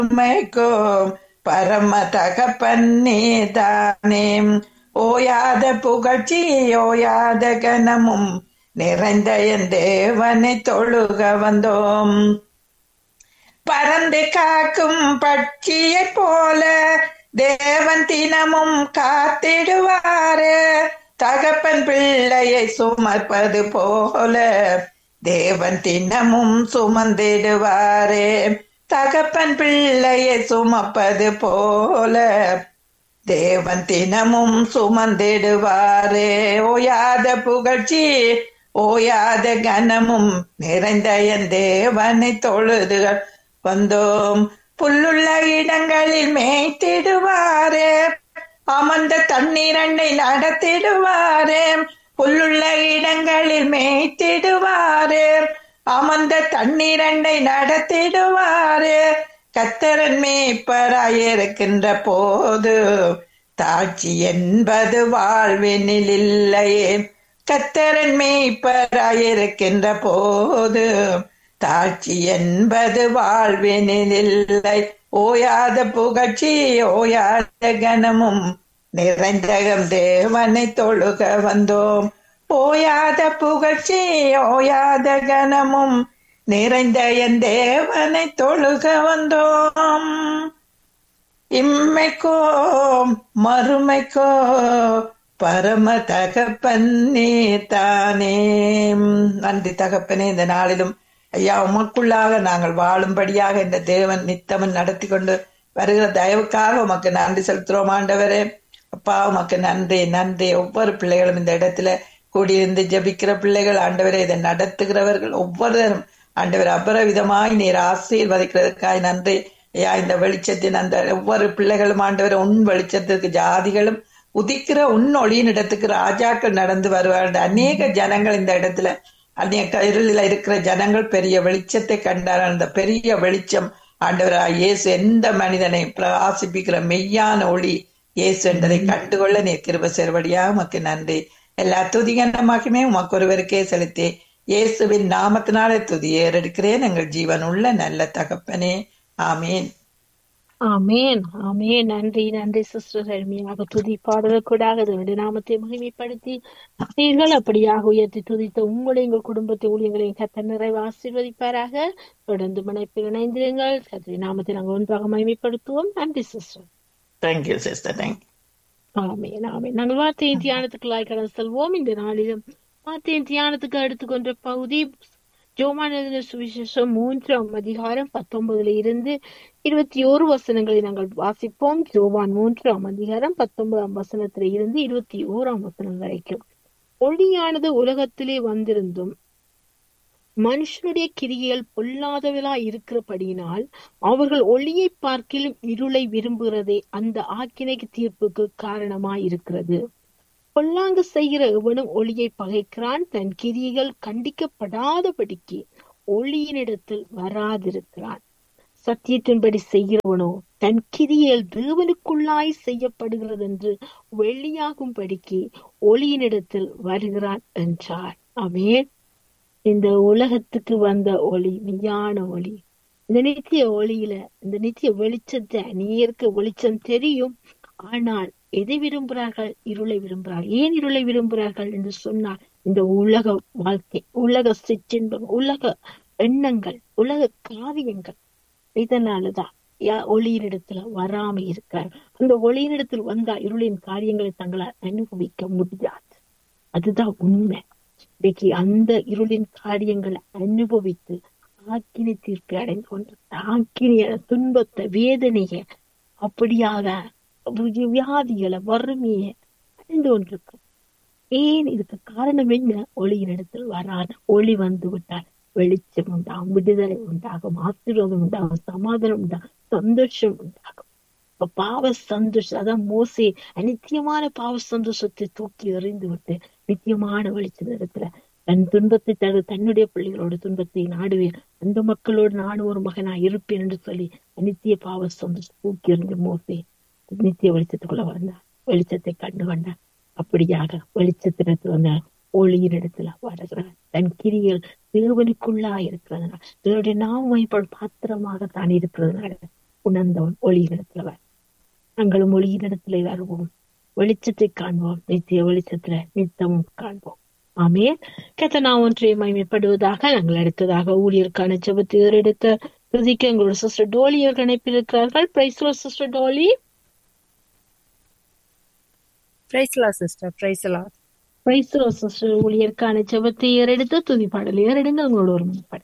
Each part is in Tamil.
உமைக்கும் பரம தகப்பன் நீதானே ஓயாத புகழ்ச்சி ஓயாத கனமும் நிறைந்த என் தேவனை தொழுக வந்தோம் பறந்து காக்கும் பட்சியைப் போல தேவன் தினமும் காத்திடுவாரு தகப்பன் பிள்ளையை சுமப்பது போல தேவன் தினமும் சுமந்திடுவாரே தகப்பன் பிள்ளையை சுமப்பது போல தேவன் தினமும் சுமந்திடுவாரே ஓயாத புகழ்ச்சி ஓயாத கனமும் நிறைந்த என் தேவனை தொழுது வந்தோம் புல்லுள்ள இடங்களில் மேய்த்திடுவாரே அமர்ந்த தண்ணீரண்டை நடத்திடுவாரே புல்லுள்ள இடங்களில் மேய்த்திடுவாரே அமர்ந்த தண்ணீரண்டை நடத்திடுவாரே கத்தரன் மேய்ப்பராயிருக்கின்ற போது தாட்சி என்பது வாழ்வினில் இல்லையே கத்தரன் மேய்ப்பராயிருக்கின்ற போது தாட்சி என்பது வாழ்வினில் இல்லை ஓயாத புகழ்ச்சி ஓயாத கனமும் நிறைந்த தேவனை தொழுக வந்தோம் ஓயாத புகழ்ச்சி ஓயாத கனமும் நிறைந்த என் தேவனை தொழுக வந்தோம் இம்மைக்கோ மறுமைக்கோ பரம தகப்பன் தானே நன்றி தகப்பனே இந்த நாளிலும் ஐயா உமக்குள்ளாக நாங்கள் வாழும்படியாக இந்த தேவன் நித்தமன் நடத்தி கொண்டு வருகிற தயவுக்காக உமக்கு நன்றி செலுத்துறோம் ஆண்டவரே அப்பா உமக்கு நன்றி நன்றி ஒவ்வொரு பிள்ளைகளும் இந்த இடத்துல கூடியிருந்து ஜபிக்கிற பிள்ளைகள் ஆண்டவரை இதை நடத்துகிறவர்கள் ஒவ்வொருவரும் ஆண்டவர் அபரவிதமாய் நீர் ஆசீர்வதிக்கிறதுக்காய் நன்றி ஐயா இந்த வெளிச்சத்தின் அந்த ஒவ்வொரு பிள்ளைகளும் ஆண்டவர் உன் வெளிச்சத்திற்கு ஜாதிகளும் உதிக்கிற உன் ஒளியின் இடத்துக்கு ராஜாக்கள் நடந்து வருவார்கள் அநேக ஜனங்கள் இந்த இடத்துல அநேக இருளில் இருக்கிற ஜனங்கள் பெரிய வெளிச்சத்தை கண்டார் அந்த பெரிய வெளிச்சம் ஆண்டவரா இயேசு எந்த மனிதனை பிரகாசிப்பிக்கிற மெய்யான ஒளி இயேசு என்பதை கண்டுகொள்ள நீ கிருப சேர்வடியா உமக்கு நன்றி எல்லா துதிகனமாக்குமே உமக்கு ஒருவருக்கே செலுத்தி இயேசுவின் நாமத்தினாலே துதி ஏறெடுக்கிறேன் எங்கள் ஜீவன் உள்ள நல்ல தகப்பனே ஆமீன் ஆமேன் ஆமேன் நன்றி நன்றி சிஸ்டர் அருமையாக துதி பாடலுக்கூடாக அதனுடைய நாமத்தை மகிமைப்படுத்தி நீங்கள் அப்படியாக உயர்த்தி துதித்த உங்களை எங்கள் குடும்பத்தை ஊழியங்களையும் கத்த நிறைவு ஆசீர்வதிப்பாராக தொடர்ந்து மனைப்பில் இணைந்திருங்கள் கத்திரி நாமத்தை நாங்கள் ஒன்றாக மகிமைப்படுத்துவோம் நன்றி sister thank you sister thank you amen amen நாங்கள் வார்த்தையின் தியானத்துக்குள்ளாய் கடந்து செல்வோம் இந்த நாளிலும் வார்த்தையின் தியானத்துக்கு எடுத்துக்கொண்ட பகுதி ஜோமான சுவிசேஷம் மூன்றாம் அதிகாரம் பத்தொன்பதுல இருந்து இருபத்தி ஓரு வசனங்களை நாங்கள் வாசிப்போம் ஜோவான் மூன்றாம் அதிகாரம் பத்தொன்பதாம் வசனத்தில இருந்து இருபத்தி ஓராம் வசனம் வரைக்கும் ஒளியானது உலகத்திலே வந்திருந்தும் மனுஷனுடைய கிரியைகள் பொல்லாதவளா இருக்கிறபடியினால் அவர்கள் ஒளியை பார்க்கிலும் இருளை விரும்புகிறதே அந்த ஆக்கினைக்கு தீர்ப்புக்கு காரணமாய் இருக்கிறது பொல்லாங்கு செய்கிற எவனும் ஒளியை பகைக்கிறான் தன் கிரியைகள் கண்டிக்கப்படாதபடிக்கு ஒளியினிடத்தில் வராதிருக்கிறான் சத்தியத்தின்படி செய்கிறவனோ தன் கிரியைகள் தேவனுக்குள்ளாய் செய்யப்படுகிறது என்று வெளியாகும்படிக்கு ஒளியினிடத்தில் வருகிறான் என்றார் அவன் இந்த உலகத்துக்கு வந்த ஒளி மெய்யான ஒளி இந்த நித்திய ஒளியில இந்த நித்திய வெளிச்சத்தை அநேருக்கு வெளிச்சம் தெரியும் ஆனால் எதை விரும்புகிறார்கள் இருளை விரும்புகிறார்கள் ஏன் இருளை விரும்புகிறார்கள் என்று சொன்னால் இந்த உலக வாழ்க்கை உலக சிற்றின்பம் உலக எண்ணங்கள் உலக காரியங்கள் இதனாலதான் ஒளியினிடத்துல வராம இருக்கார் அந்த ஒளியினிடத்தில் வந்தா இருளின் காரியங்களை தங்களால் அனுபவிக்க முடியாது அதுதான் உண்மை இன்னைக்கு அந்த இருளின் காரியங்களை அனுபவித்து ஆக்கினி தீர்ப்பு அடைந்து கொண்டு ஆக்கினிய துன்பத்தை வேதனைய அப்படியாக வியாதிகளை வறுமைய அடைந்து கொண்டிருக்கும் ஏன் இதுக்கு காரணம் என்ன ஒளியின் இடத்தில் வராது ஒளி வந்து விட்டால் வெளிச்சம் உண்டாகும் விடுதலை உண்டாகும் ஆசீர்வாதம் உண்டாகும் சமாதானம் உண்டாகும் சந்தோஷம் உண்டாகும் இப்ப பாவ சந்தோஷம் அதான் மோசே அநித்தியமான பாவ சந்தோஷத்தை தூக்கி எறிந்து விட்டு நித்தியமான வெளிச்சம் இடத்துல தன் துன்பத்தை தரு தன்னுடைய பிள்ளைகளோட துன்பத்தை நாடுவேன் அந்த மக்களோடு நானும் ஒரு மகனா இருப்பேன் என்று சொல்லி அநித்திய பாவ சந்தோஷம் தூக்கி எறிந்து மோசே நித்திய வெளிச்சத்துக்குள்ள வந்தார் வெளிச்சத்தை கண்டு கொண்டார் அப்படியாக வெளிச்சத்திடத்தில் வந்தார் ஒளியின் இடத்துல வருகிறார் தன் கிரியில் தேவனுக்குள்ளா இருக்கிறதுனால தேவனுடைய நாம பாத்திரமாக தான் இருக்கிறதுனால உணர்ந்தவன் ஒளியிடத்துல வர நாங்களும் ஒளியிடத்திலே வருவோம் வெளிச்சத்தை காண்போம் நித்திய வெளிச்சத்துல நித்தமும் காண்போம் ஆமேன் கத்த நான் ஒன்றை மகிமைப்படுவதாக நாங்கள் அடுத்ததாக ஊழியருக்கான ஜெபத்தை எடுக்க துதிக்க எங்களோட சிஸ்டர் டோலி அவர்கள் இணைப்பிருக்கிறார்கள் பிரைஸ் சிஸ்டர் டோலி பிரைஸ்லா சிஸ்டர் பிரைஸ்லா பிரைஸ் சிஸ்டர் ஊழியருக்கான ஜெபத்தை ஏறெடுத்து துதி பாடல் ஏறெடுங்க உங்களோட ஒரு மணிப்பட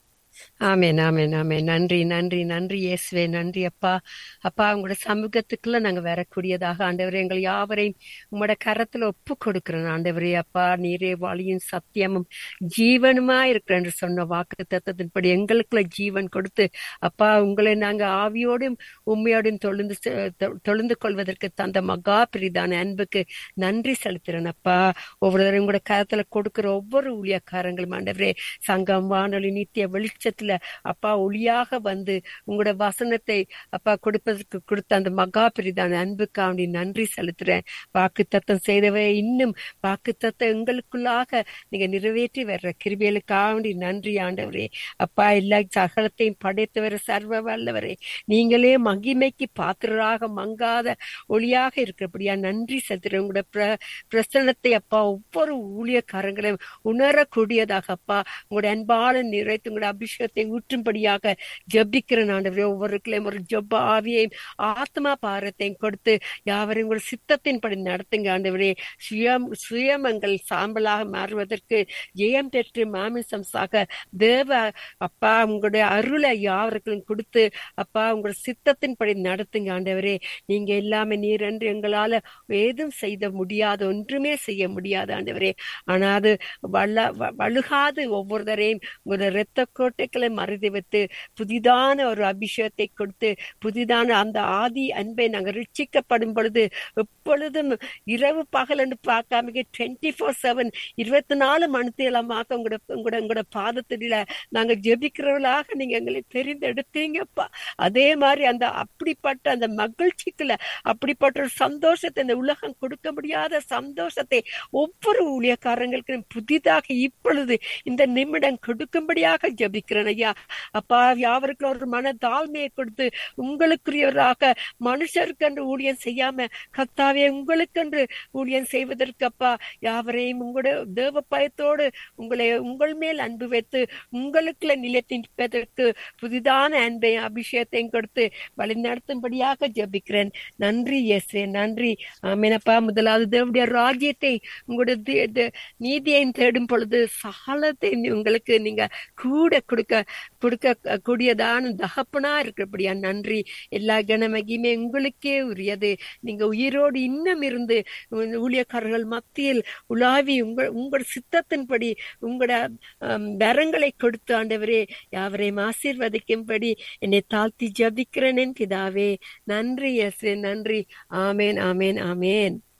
ஆமேன் ஆமேன் ஆமேன் நன்றி நன்றி நன்றி இயேசுவே நன்றி அப்பா அப்பா உங்களோட சமூகத்துக்குள்ள நாங்க வரக்கூடியதாக ஆண்டவரே எங்கள் யாவரையும் உங்களோட கரத்துல ஒப்பு கொடுக்கிறோம் ஆண்டவரே அப்பா நீரே வழியும் சத்தியமும் ஜீவனுமா இருக்கிற என்று சொன்ன வாக்கு தத்துவத்தின்படி எங்களுக்குள்ள ஜீவன் கொடுத்து அப்பா உங்களை நாங்க ஆவியோடும் உண்மையோடும் தொழுந்து செ- தொ- தொழுந்து கொள்வதற்கு தந்த மகா பிரிதான அன்புக்கு நன்றி செலுத்துறேன் அப்பா ஒவ்வொரு தடவை உங்களோட கரத்துல கொடுக்கிற ஒவ்வொரு ஊழியக்காரங்களும் ஆண்டவரே சங்கம் வானொலி நித்திய வெளிச்சத்துல அப்பா ஒளியாக வந்து உங்களோட வசனத்தை அப்பா கொடுப்பதற்கு கொடுத்த அந்த மகா பிரிதான அன்புக்காண்டி நன்றி செலுத்துறேன் வாக்கு தத்தம் செய்தவை இன்னும் வாக்கு தத்தம் எங்களுக்குள்ளாக நீங்க நிறைவேற்றி வர்ற கிருபியலுக்காண்டி நன்றி ஆண்டவரே அப்பா எல்லா சகலத்தையும் படைத்தவர சர்வ வல்லவரே நீங்களே மகிமைக்கு பாத்திரராக மங்காத ஒளியாக இருக்கிறபடியா நன்றி செலுத்துறேன் உங்களோட பிர பிரசன்னத்தை அப்பா ஒவ்வொரு ஊழியக்காரங்களையும் உணரக்கூடியதாக அப்பா உங்களோட அன்பான நிறைத்து உங்களோட அபிஷேகத்தை ஊற்றும்படியாக ஜபிக்கிற ஆண்டவரே ஒவ்வொருக்களையும் ஒரு ஜொப்ப ஆவியையும் ஆத்மா பாரத்தையும் கொடுத்து யாவரையும் உங்களோட சித்தத்தின்படி நடத்துங்க ஆண்டவரே சுயம் சுயமங்கள் சாம்பலாக மாறுவதற்கு ஜெயம் பெற்று மாமிசம் சாக தேவ அப்பா உங்களுடைய அருளை யாவருக்கும் கொடுத்து அப்பா உங்களோட சித்தத்தின்படி நடத்துங்க ஆண்டவரே நீங்க எல்லாமே நீர் என்று எங்களால ஏதும் செய்த முடியாது ஒன்றுமே செய்ய முடியாது ஆண்டவரே ஆனா அது வல்ல வ- வழுகாது ஒவ்வொருத்தரையும் உங்களோட இரத்த கோட்டைகளை மறைத்து வைத்து புதிதான ஒரு அபிஷேகத்தை கொடுத்து புதிதான அந்த ஆதி அன்பை நாங்கள் ரிச்சிக்கப்படும் பொழுது எப்பொழுதும் இரவு பகல் என்று பார்க்காம டுவெண்ட்டி ஃபோர் செவன் இருபத்தி நாலு மணித்தேலமாக உங்களோட உங்களோட உங்களோட பாதத்தில நாங்க ஜெபிக்கிறவர்களாக நீங்க எங்களை தெரிந்தெடுத்தீங்கப்பா அதே மாதிரி அந்த அப்படிப்பட்ட அந்த மகிழ்ச்சிக்குள்ள அப்படிப்பட்ட ஒரு சந்தோஷத்தை இந்த உலகம் கொடுக்க முடியாத சந்தோஷத்தை ஒவ்வொரு ஊழியக்காரங்களுக்கும் புதிதாக இப்பொழுது இந்த நிமிடம் கொடுக்கும்படியாக ஜெபிக்கிறேன் ஐயா அப்பா யாவருக்கும் ஒரு மன தாழ்மையை கொடுத்து உங்களுக்குரியவராக மனுஷருக்கென்று ஊழியம் செய்யாம கத்தாவே உங்களுக்கென்று ஊழியம் செய்வதற்கு அப்பா யாவரையும் உங்களுடைய தேவ பயத்தோடு உங்களை உங்கள் மேல் அன்பு வைத்து உங்களுக்குள்ள நிலைத்திருப்பதற்கு புதிதான அன்பையும் அபிஷேகத்தையும் கொடுத்து வழி நடத்தும்படியாக ஜெபிக்கிறேன் நன்றி இயேசுவே நன்றி ஆமேனப்பா முதலாவது தேவனுடைய ராஜ்யத்தை உங்களுடைய தி- தி- நீதியையும் தேடும் பொழுது சகலத்தை உங்களுக்கு நீங்க கூட கொடுக்க கொடுக்க கூடியதான தகப்பனா இருக்கிறபடியா நன்றி எல்லா கன மகிமே உங்களுக்கே உரியது நீங்க உயிரோடு இன்னும் இருந்து உங்க ஊழியக்காரர்கள் மத்தியில் உலாவி உங்கள் உங்கள் சித்தத்தின்படி உங்களோட ஆம், வரங்களை கொடுத்து ஆண்டவரே யாவரையும் ஆசீர்வதிக்கும்படி என்னை தாழ்த்தி ஜபிக்கிறேன் என் பிதாவே நன்றி எஸ் நன்றி ஆமேன் ஆமேன் ஆமேன்